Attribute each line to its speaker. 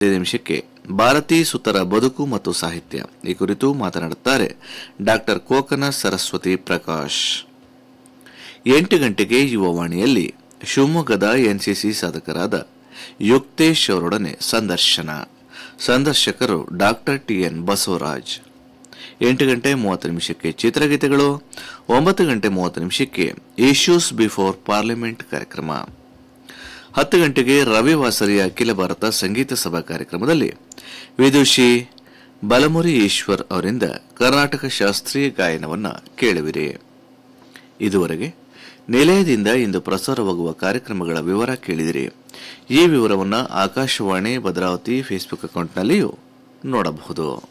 Speaker 1: ಐದು ನಿಮಿಷಕ್ಕೆ ಭಾರತೀ ಸುತರ ಬದುಕು ಮತ್ತು ಸಾಹಿತ್ಯ ಈ ಕುರಿತು ಮಾತನಾಡುತ್ತಾರೆ ಡಾಕ್ಟರ್ ಕೋಕನ ಸರಸ್ವತಿ ಪ್ರಕಾಶ್ ಎಂಟು ಗಂಟೆಗೆ ಯುವವಾಣಿಯಲ್ಲಿ ಶಿವಮೊಗ್ಗದ ಎನ್ಸಿಸಿ ಸಾಧಕರಾದ ಯುಕ್ತೇಶ್ ಅವರೊಡನೆ ಸಂದರ್ಶನ ಸಂದರ್ಶಕರು ಡಾಕ್ಟರ್ ಟಿಎನ್ ಬಸವರಾಜ್ ಎಂಟು ಗಂಟೆ ಮೂವತ್ತು ನಿಮಿಷಕ್ಕೆ ಚಿತ್ರಗೀತೆಗಳು ಒಂಬತ್ತು ಗಂಟೆ ಮೂವತ್ತು ನಿಮಿಷಕ್ಕೆ ಇಶ್ಯೂಸ್ ಬಿಫೋರ್ ಪಾರ್ಲಿಮೆಂಟ್ ಕಾರ್ಯಕ್ರಮ ಹತ್ತು ಗಂಟೆಗೆ ರವಿವಾಸರಿ ಅಖಿಲ ಭಾರತ ಸಂಗೀತ ಸಭಾ ಕಾರ್ಯಕ್ರಮದಲ್ಲಿ ವಿದುಷಿ ಬಲಮುರಿ ಈಶ್ವರ್ ಅವರಿಂದ ಕರ್ನಾಟಕ ಶಾಸ್ತ್ರೀಯ ಗಾಯನವನ್ನು ಕೇಳುವಿರಿ ಇದುವರೆಗೆ ನಿಲಯದಿಂದ ಇಂದು ಪ್ರಸಾರವಾಗುವ ಕಾರ್ಯಕ್ರಮಗಳ ವಿವರ ಕೇಳಿದಿರಿ ಈ ವಿವರವನ್ನು ಆಕಾಶವಾಣಿ ಭದ್ರಾವತಿ ಫೇಸ್ಬುಕ್ ಅಕೌಂಟ್ನಲ್ಲಿಯೂ ನೋಡಬಹುದು